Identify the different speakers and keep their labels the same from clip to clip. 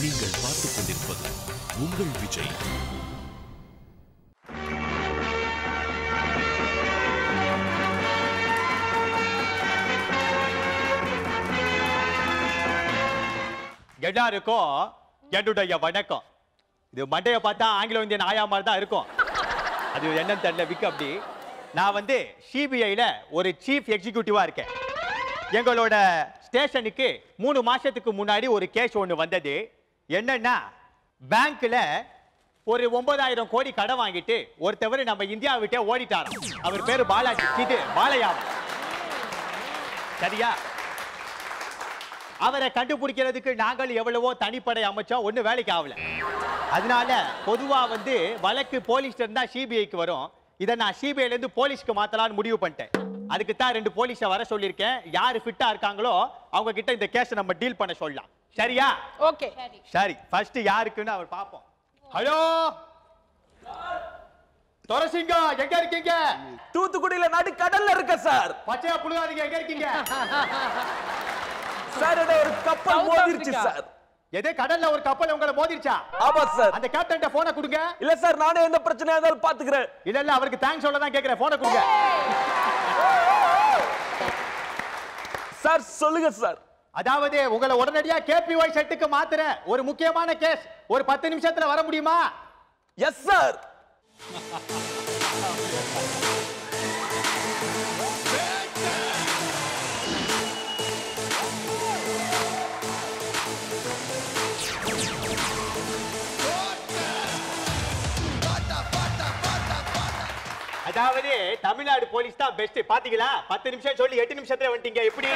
Speaker 1: நீங்கள் பார்த்துக் கொண்டிருப்பது உங்கள் விஜய்
Speaker 2: எல்லாருக்கும் என்னுடைய வணக்கம் இது மண்டைய பார்த்தா ஆங்கிலோ இந்தியன் ஆயா மாதிரி தான் இருக்கும் அது என்னன்னு தெரியல விக் அப்படி நான் வந்து சிபிஐல ஒரு சீஃப் எக்ஸிகியூட்டிவா இருக்கேன் எங்களோட ஸ்டேஷனுக்கு மூணு மாசத்துக்கு முன்னாடி ஒரு கேஸ் ஒன்று வந்தது என்னன்னா பேங்க்ல ஒரு ஒன்பதாயிரம் கோடி கடன் வாங்கிட்டு ஒருத்தவர் நம்ம இந்தியா விட்டே ஓடிட்டாராம் அவர் பேரு பாலாஜி இது பாலையாவும் சரியா அவரை கண்டுபிடிக்கிறதுக்கு நாங்கள் எவ்வளவோ தனிப்படை அமைச்சோம் ஒன்றும் வேலைக்கு ஆகல அதனால பொதுவா வந்து வழக்கு போலீஸ்ல இருந்தா சிபிஐக்கு வரும் இதை நான் சிபிஐல இருந்து போலீஸ்க்கு மாத்தலாம்னு முடிவு பண்ணிட்டேன் அதுக்கு தான் ரெண்டு போலீஸை வர சொல்லியிருக்கேன் யாரு ஃபிட்டா இருக்காங்களோ அவங்க கிட்ட இந்த கேஸை நம்ம டீல் பண்ண சொல்லலாம் சரியா
Speaker 3: ஓகே
Speaker 2: சரி ஃபர்ஸ்ட் யாருக்குன்னு அவர் பார்ப்போம் ஹலோ துரசிங்கா எங்க இருக்கீங்க
Speaker 4: தூத்துக்குடியில நடு கடல்ல இருக்க சார்
Speaker 2: பச்சையா புழுகாதீங்க எங்க இருக்கீங்க
Speaker 4: சார் என்ன ஒரு கப்பல்
Speaker 3: South
Speaker 4: மோதிருச்சு
Speaker 3: Africa.
Speaker 4: சார்
Speaker 2: எது கடல்ல ஒரு கப்பல் உங்களை மோதிருச்சா
Speaker 4: ஆமா சார்
Speaker 2: அந்த கேப்டன் போனை கொடுங்க
Speaker 4: இல்ல சார் நானே எந்த பிரச்சனையா இருந்தாலும் பாத்துக்கிறேன்
Speaker 2: இல்ல இல்ல அவருக்கு தேங்க்ஸ் சொல்ல தான் கேக்குறேன் போனை கொடுங்க
Speaker 4: சார் சொல்லுங்க சார்
Speaker 2: அதாவது உங்களை உடனடியா கேபிஒய் செட்டுக்கு மாத்துறேன் ஒரு முக்கியமான கேஸ் ஒரு பத்து நிமிஷத்துல வர முடியுமா
Speaker 4: எஸ் சார்
Speaker 2: அதாவது தமிழ்நாடு போலீஸ் தான் பெஸ்ட் பாத்தீங்களா பத்து நிமிஷம் சொல்லி எட்டு நிமிஷத்துல வந்துட்டீங்க எப்படி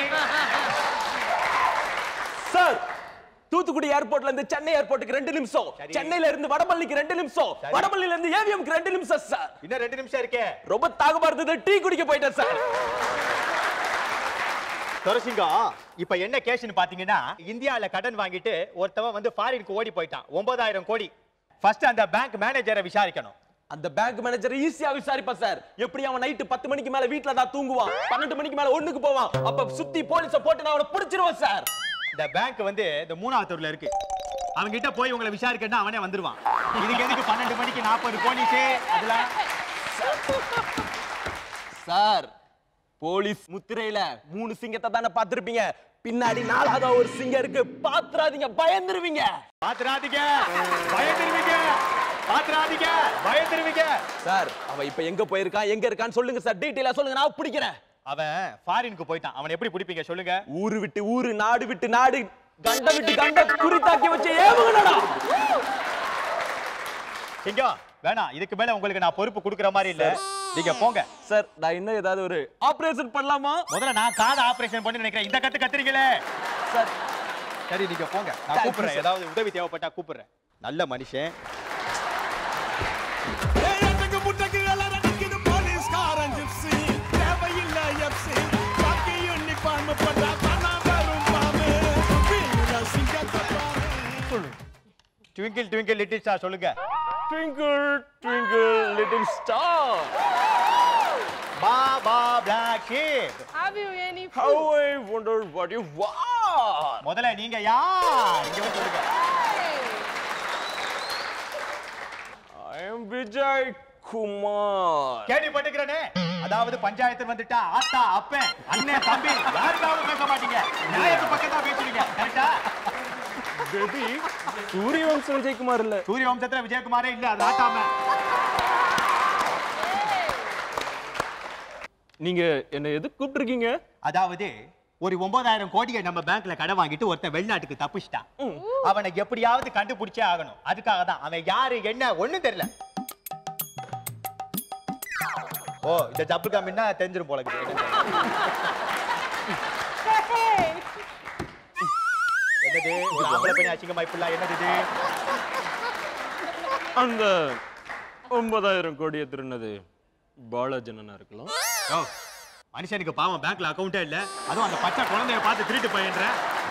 Speaker 4: சார் தூத்துக்குடி ஏர்போர்ட்ல இருந்து சென்னை ஏர்போர்ட்டுக்கு ரெண்டு நிமிஷம்
Speaker 2: சரி.
Speaker 4: சென்னையில இருந்து வடபள்ளிக்கு ரெண்டு நிமிஷம்
Speaker 2: சரி.
Speaker 4: வடபள்ளியில இருந்து ஏவிஎம்க்கு ரெண்டு நிமிஷம் சார்
Speaker 2: இன்னும் ரெண்டு நிமிஷம் இருக்கே
Speaker 4: ரொம்ப தாகமா இருந்தது டீ குடிக்க போயிட்டேன் சார்
Speaker 2: துரசிங்கம் இப்ப என்ன கேஸ்னு பாத்தீங்கன்னா இந்தியால கடன் வாங்கிட்டு ஒருத்தவன் வந்து ஃபாரினுக்கு ஓடி போயிட்டான் ஒன்பதாயிரம் கோடி ஃபர்ஸ்ட் அந்த பேங்க் மேனேஜரை விசாரிக்கணும்
Speaker 4: அந்த பேங்க் மேனேஜர் ஈஸியா விசாரிப்பான் சார் எப்படி அவன் நைட்டு பத்து மணிக்கு மேல வீட்டுல தான் தூங்குவான் பன்னெண்டு மணிக்கு மேல ஒண்ணுக்கு போவான் அப்ப சுத்தி போலீஸ போட்டு நான் அவனை பிடிச்சிருவேன் சார்
Speaker 2: இந்த பேங்க் வந்து இந்த மூணாவது தெருவுல இருக்கு அவங்க கிட்ட போய் உங்களை விசாரிக்கணும்னா அவனே வந்துருவான் இதுக்கு எதுக்கு பன்னெண்டு மணிக்கு நாற்பது போலீஸ் அதெல்லாம்
Speaker 4: சார் போலீஸ் முத்திரையில மூணு சிங்கத்தை தானே பார்த்திருப்பீங்க பின்னாடி நாலாவது ஒரு சிங்கம் இருக்கு பாத்துறாதீங்க பயந்துருவீங்க
Speaker 2: பாத்துறாதீங்க பயந்துருவீங்க பாத்துறாதீங்க பயந்துருவீங்க
Speaker 4: சார் அவன் இப்ப எங்க போயிருக்கான் எங்க இருக்கான்னு சொல்லுங்க சார் டீட்டெயிலா சொல்லுங்க நான் பிடிக்கிறேன்
Speaker 2: அவன் ஃபாரினுக்கு போயிட்டான் அவனை எப்படி பிடிப்பீங்க சொல்லுங்க
Speaker 4: ஊரு விட்டு ஊரு நாடு விட்டு நாடு கண்ட விட்டு கண்ட குறித்தாக்கி வச்ச ஏவுகணடா
Speaker 2: இங்க வேணாம் இதுக்கு மேல உங்களுக்கு நான் பொறுப்பு கொடுக்குற மாதிரி இல்ல நீங்க போங்க
Speaker 4: சார் நான் இன்னும் ஏதாவது ஒரு ஆபரேஷன் பண்ணலாமா
Speaker 2: முதல்ல நான் காது ஆபரேஷன் பண்ணி நினைக்கிறேன் இந்த கத்து கத்துறீங்களே
Speaker 4: சார்
Speaker 2: சரி நீங்க போங்க நான்
Speaker 4: Thank you,
Speaker 2: கூப்பிடுறேன்
Speaker 4: sir.
Speaker 2: ஏதாவது உதவி தேவைப்பட்டா கூப்பிடுறேன் நல்ல மனுஷன்
Speaker 5: ஏழட்டுக்கு முட்டைக்கு அலறடிக்குது போலீஸ்காரன் ஜிப்ஸி. தேவையில்லை FC. பாக்கி uniform போட்டா தானா வரும் பாம்பு. வீர சிங்கத்தை பாரு.
Speaker 2: ட்விங்கிள் ட்விங்கிள் லிட்டில் ஸ்டார் சொல்லுங்க
Speaker 4: twinkle twinkle little star
Speaker 2: baa baa black sheep
Speaker 3: Have you any
Speaker 4: How
Speaker 3: food?
Speaker 4: I wonder what you want.
Speaker 2: முதல்ல நீங்க யார் இங்க வந்து சொல்லுங்க
Speaker 4: I am Vijay Kumar.
Speaker 2: கேள்விப்பட்டுக்கிறேனே அதாவது பஞ்சாயத்து வந்துட்டா ஆத்தா அப்பன் அண்ணன் தம்பி யாருக்காவது பேச மாட்டீங்க நியாயத்து பக்கம் தான் பேசுறீங்க கரெக்டா
Speaker 4: Baby, சூரியவம்சம் விஜயகுமார் இல்ல
Speaker 2: சூரிய வம்சத்துல விஜயகுமாரே இல்ல அது ஆட்டாம
Speaker 4: நீங்க என்ன எது கூப்பிட்டுருக்கீங்க
Speaker 2: அதாவது ஒரு ஒன்பதாயிரம் கோடியை நம்ம பேங்க்ல கடன் வாங்கிட்டு ஒருத்தன் வெளிநாட்டுக்கு தப்பிச்சிட்டான் அவனை எப்படியாவது கண்டுபிடிச்சே ஆகணும் அதுக்காக தான் அவன் யாரு என்ன ஒண்ணும் தெரியல ஓ இந்த ஜப்பு காமின்னா தெரிஞ்சிரும் போல இருக்குது. என்னது ஒரு ஆம்பளை பையன் அசிங்கமா இப்படிலாம் என்னது இது
Speaker 4: அந்த ஒன்பதாயிரம் கோடியை திருநது பாலாஜனனா இருக்கலாம்
Speaker 2: ஓ மனுஷனுக்கு பாவம் பேங்க்ல அக்கவுண்டே இல்ல அதுவும் அந்த பச்சை குழந்தைய பார்த்து திருட்டு பையன்ற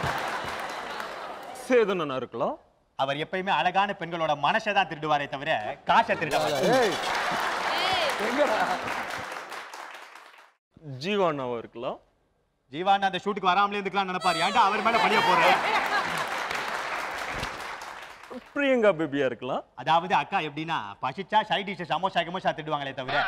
Speaker 4: சேதனனா இருக்கலாம்
Speaker 2: அவர் எப்பயுமே அழகான பெண்களோட மனசை தான் திருடுவாரே தவிர காசை திருட மாட்டார்.
Speaker 4: ஜீவானாவா இருக்கலாம்
Speaker 2: ஜீவான் அந்த ஷூட்டுக்கு வராமலே இருந்துக்கலாம் நினைப்பாரு ஏன்டா அவர் மேல பழிய போடுற
Speaker 4: பிரியங்கா பேபியா இருக்கலாம்
Speaker 2: அதாவது அக்கா எப்படின்னா பசிச்சா சைட் டிஷ் சமோசா கிமோசா திட்டுவாங்களே தவிர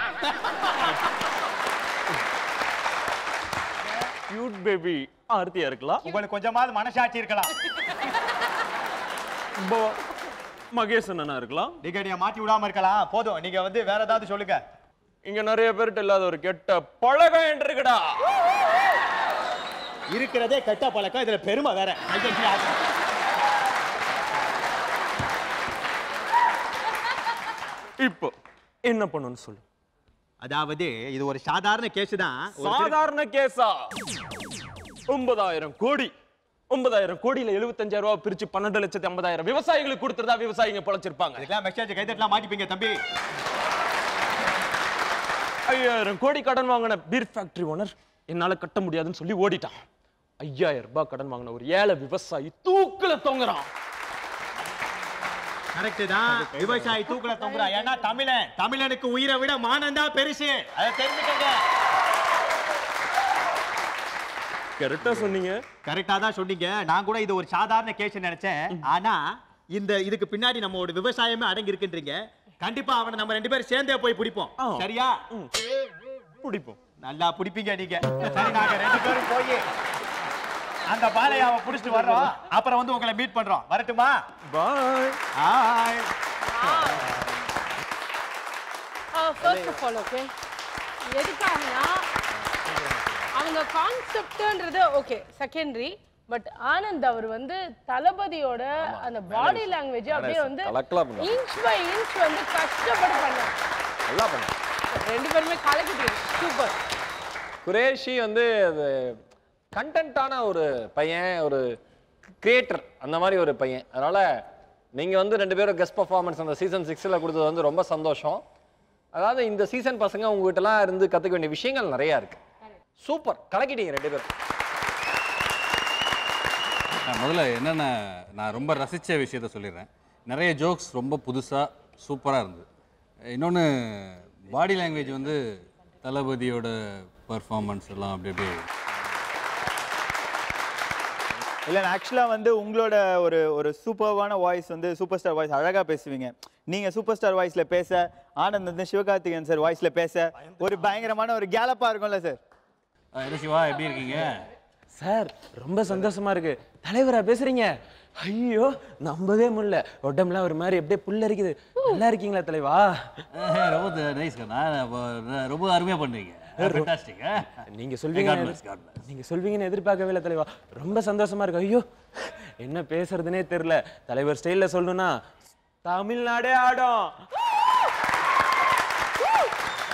Speaker 4: கியூட் பேபி ஆர்த்தியா இருக்கலாம்
Speaker 2: உங்களுக்கு கொஞ்சமாவது மனசாட்சி இருக்கலாம்
Speaker 4: ப- மகேஷ் அண்ணனா இருக்கலாம்
Speaker 2: நீங்க நீங்க மாட்டி விடாம இருக்கலாம் போதும் நீங்க வந்து வேற ஏதாவது சொல்லுங்க
Speaker 4: இங்க நிறைய பேர்கிட்ட இல்லாத ஒரு கெட்ட பழகம் என்று இருக்குடா
Speaker 2: இருக்கிறதே கெட்ட பழக்கம் இதுல பெருமை வேற ஐயா,
Speaker 4: இப்போ என்ன பண்ணணும்னு சொல்லு
Speaker 2: அதாவது இது ஒரு சாதாரண கேஸ் தான் ஒரு திரு-
Speaker 4: சாதாரண கேஸா ஒன்பதாயிரம் கோடி ஒன்பதாயிரம் கோடியில எழுபத்தஞ்சாயிரம் ரூபாய் பிரிச்சு பன்னெண்டு லட்சத்தி ஐம்பதாயிரம் விவசாயிகளுக்கு கொடுத்துருந்தா விவசாயிங்க பொழைச்சிருப்பாங்க
Speaker 2: இதுக்கெல்லாம் மெசேஜ் கைதட்டலாம் மாட்டிப்பீங்க தம்பி
Speaker 4: ஐயாயிரம் கோடி கடன் வாங்கின பீர் ஃபேக்டரி ஓனர் என்னால கட்ட முடியாதுன்னு சொல்லி ஓடிட்டான் ஐயாயிரம் ரூபாய் கடன் வாங்கின ஒரு ஏழை விவசாயி தூக்குல தொங்குறான்
Speaker 2: கரெக்ட் தான் விவசாயி தூக்குல தொங்குறா ஏன்னா தமிழன் தமிழனுக்கு உயிரை விட மானம் தான் பெருசு அதை தெரிஞ்சுக்கங்க
Speaker 4: கரெக்டா சொன்னீங்க
Speaker 2: கரெக்டா தான் சொன்னீங்க நான் கூட இது ஒரு சாதாரண கேஸ் நினைச்சேன் ஆனா இந்த இதுக்கு பின்னாடி நம்ம ஒரு விவசாயமே அடங்கி இருக்குன்றீங்க கண்டிப்பா அவனை நம்ம ரெண்டு பேரும் சேர்ந்தே போய் பிடிப்போம்
Speaker 4: ஆ.
Speaker 2: சரியா
Speaker 4: பிடிப்போம்
Speaker 2: நல்லா பிடிப்பீங்க நீங்க சரி நாங்க ரெண்டு பேரும் போய் அந்த பாலையாவை புடிச்சிட்டு வர்றோம் அப்புறம் வந்து உங்களை மீட் பண்றோம் வரட்டுமா
Speaker 4: bye
Speaker 2: hi
Speaker 3: first of all okay எதுக்காகனா அவங்க கான்செப்ட்ன்றது ஓகே செகண்டரி பட் ஆனந்த் அவர் வந்து தளபதியோட அந்த பாடி லாங்குவேஜ் அப்படியே வந்து
Speaker 6: கலக்கலா பண்ணாரு.
Speaker 3: இன்ச் பை இன்ச் வந்து கஷ்டப்பட்டு பண்ணாங்க
Speaker 6: நல்லா பண்ண
Speaker 3: ரெண்டு பேருமே கலக்கிட்டீங்க சூப்பர்
Speaker 6: குரேஷி வந்து அது கண்டென்ட்டான ஒரு பையன் ஒரு கிரியேட்டர் அந்த மாதிரி ஒரு பையன் அதனால நீங்க வந்து ரெண்டு பேரும் கெஸ்ட் பர்ஃபார்மன்ஸ் அந்த சீசன் சிக்ஸில் கொடுத்தது வந்து ரொம்ப சந்தோஷம் அதாவது இந்த சீசன் பசங்க உங்ககிட்டலாம் இருந்து கற்றுக்க வேண்டிய விஷயங்கள் நிறையா இருக்கு சூப்பர் கலக்கிட்டீங்க ரெண்டு பேரும்
Speaker 7: நான் முதல்ல என்னென்ன நான் ரொம்ப ரசித்த விஷயத்த சொல்லிடுறேன் நிறைய ஜோக்ஸ் ரொம்ப புதுசாக சூப்பராக இருந்தது இன்னொன்று பாடி லாங்குவேஜ் வந்து தளபதியோட பர்ஃபார்மன்ஸ் எல்லாம் அப்படி அப்படியே
Speaker 8: இல்லை ஆக்சுவலாக வந்து உங்களோட ஒரு ஒரு சூப்பர்வான வாய்ஸ் வந்து சூப்பர் ஸ்டார் வாய்ஸ் அழகாக பேசுவீங்க நீங்கள் சூப்பர் ஸ்டார் வாய்ஸில் பேச ஆனந்த் வந்து சிவகார்த்திகேயன் சார் வாய்ஸில் பேச ஒரு பயங்கரமான ஒரு கேலப்பாக இருக்கும்ல சார்
Speaker 7: அஹ் என்ன சிவா எப்படி இருக்கீங்க
Speaker 4: சார் ரொம்ப சந்தோஷமா இருக்கு தலைவரா பேசுறீங்க ஐயோ நம்பவே முடியல உடம்புலாம் ஒரு மாதிரி அப்படியே புல்லரிக்குது நல்லா இருக்கீங்களா தலைவா
Speaker 7: அஹ் ரொம்ப நைஸ் நான் ரொம்ப அருமையாக பண்ணுறீங்க ஃபென்டாஸ்டிக்
Speaker 4: நீங்க சொல்வீங்க நீங்க சொல்வீங்கன்னு எதிர்பார்க்கவே இல்லை தலைவா ரொம்ப சந்தோஷமா இருக்கு ஐயோ என்ன பேசுறதுனே தெரியல தலைவர் ஸ்டைல்ல சொல்லணும்னா தமிழ்நாடே ஆடும்